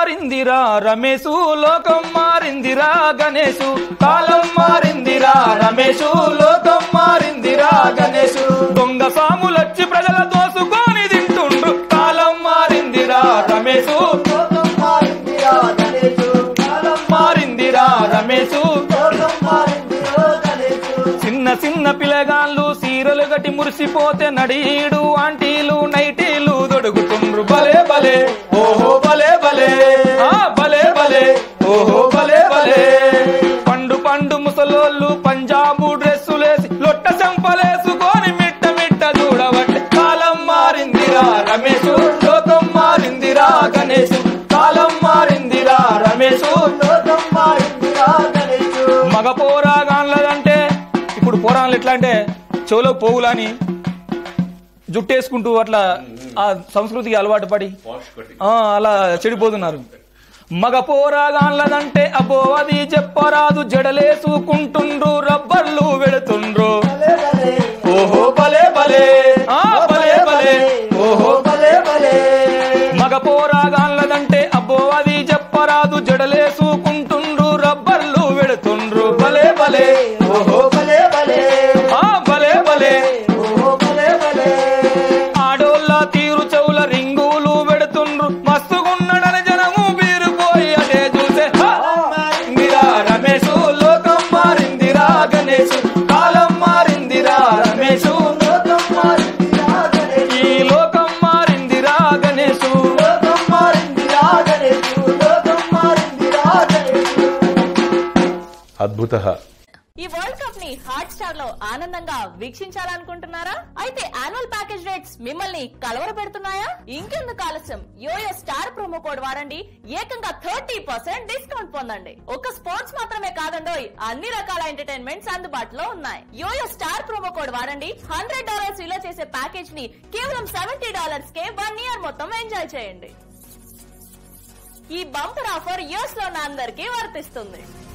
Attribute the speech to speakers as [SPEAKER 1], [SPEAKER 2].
[SPEAKER 1] మారిందిరా రమేశు లోకం మారిందిరా గణేశు కాలం మారిందిరా రమేశు లోకం మారిందిరా గణేశు దొంగ సాములొచ్చి ప్రజల దోసుకొని తింటుండ్రు కాలం మారిందిరా రమేశు
[SPEAKER 2] లోకం మారిందిరా గణేశు కాలం
[SPEAKER 1] మారిందిరా రమేశు
[SPEAKER 2] లోకం మారిందిరో గణేశు
[SPEAKER 1] చిన్న చిన్న పిల్లగాళ్ళు సీరలు గట్టి మురిసిపోతే నడీడు ఆంటీలు నైటీలు దొడుగుతుండ్రు భలే భలే ఓహో భలే భలే ఆ భలే భలే ఓహో భలే భలే పండు పండు ముసలోళ్ళు పంజాబు డ్రెస్సులేసి లొట్ట చెంపలేసుకొని మిట్ట మిట్ట చూడబట్టి కాలం మారిందిరా రమేశు లోకం మారిందిరా గణేశు కాలం మారిందిరా రమేశు
[SPEAKER 2] లోకం మారిందిరా గణేశు
[SPEAKER 1] మగ పోరాగాన్లదంటే ఇప్పుడు పోరాన్లు ఎట్లా అంటే చెవులో పోవులని జుట్టేసుకుంటూ అట్లా ఆ సంస్కృతికి అలవాటు పడి ఆ, అలా చెడిపోతున్నారు మగ పోరాగాన్లదంటే అబ్బో అది చెప్పరాదు జడలేసుకుంటుండ్రు రబ్బర్లు వెడుతుండ్రు
[SPEAKER 2] భలే భలే
[SPEAKER 1] ఓహో భలే భలే ఆ భలే భలే ఓహో
[SPEAKER 2] భలే భలే
[SPEAKER 1] మగ పోరాగాన్లదంటే అబ్బో అది చెప్పరాదు జడలేసుకుంటుండ్రు రబ్బర్లు వెడుతుండ్రు భలే భలే
[SPEAKER 2] ఓహో భలే భలే
[SPEAKER 1] ఆ భలే భలే
[SPEAKER 2] ఓహో భలే భలే
[SPEAKER 1] ఆడోళ్ళ తీరు చెవుల రింగులు పెడుతుండ్రు మస్తుగున్నడని జనము బీరుపోయి అదే చూసే హా! మారిందిరా రమేశు లోకం మారిందిరా గణేశు కాలం మారిందిరా రమేశు
[SPEAKER 2] లోకం మారిందిరా గణేశు
[SPEAKER 1] ఈ లోకం మారిందిరా గణేశు
[SPEAKER 2] లోకం మారిందిరా గణేశు లోకం మారిందిరా గణేశు
[SPEAKER 3] అద్భుత
[SPEAKER 4] ఈ వరల్డ్ కప్ ని హాట్ స్టార్ లో ఆనందంగా వీక్షించాలనుకుంటున్నారా అయితే యాన్యువల్ ప్యాకేజ్ రేట్స్ మిమ్మల్ని కలవర పెడుతున్నాయా ఇంకెందుకు ఆలస్యం యోయో స్టార్ ప్రోమో కోడ్ వాడండి ఏకంగా థర్టీ పర్సెంట్ డిస్కౌంట్ పొందండి ఒక స్పోర్ట్స్ మాత్రమే కాదండోయ్ అన్ని రకాల ఎంటర్టైన్మెంట్స్ అందుబాటులో ఉన్నాయి యోయో స్టార్ ప్రోమో కోడ్ వాడండి హండ్రెడ్ డాలర్స్ విలువ చేసే ప్యాకేజ్ ని కేవలం సెవెంటీ డాలర్స్ కే వన్ ఇయర్ మొత్తం ఎంజాయ్ చేయండి ఈ బంపర్ ఆఫర్ ఇయర్స్ లో ఉన్న అందరికీ వర్తిస్తుంది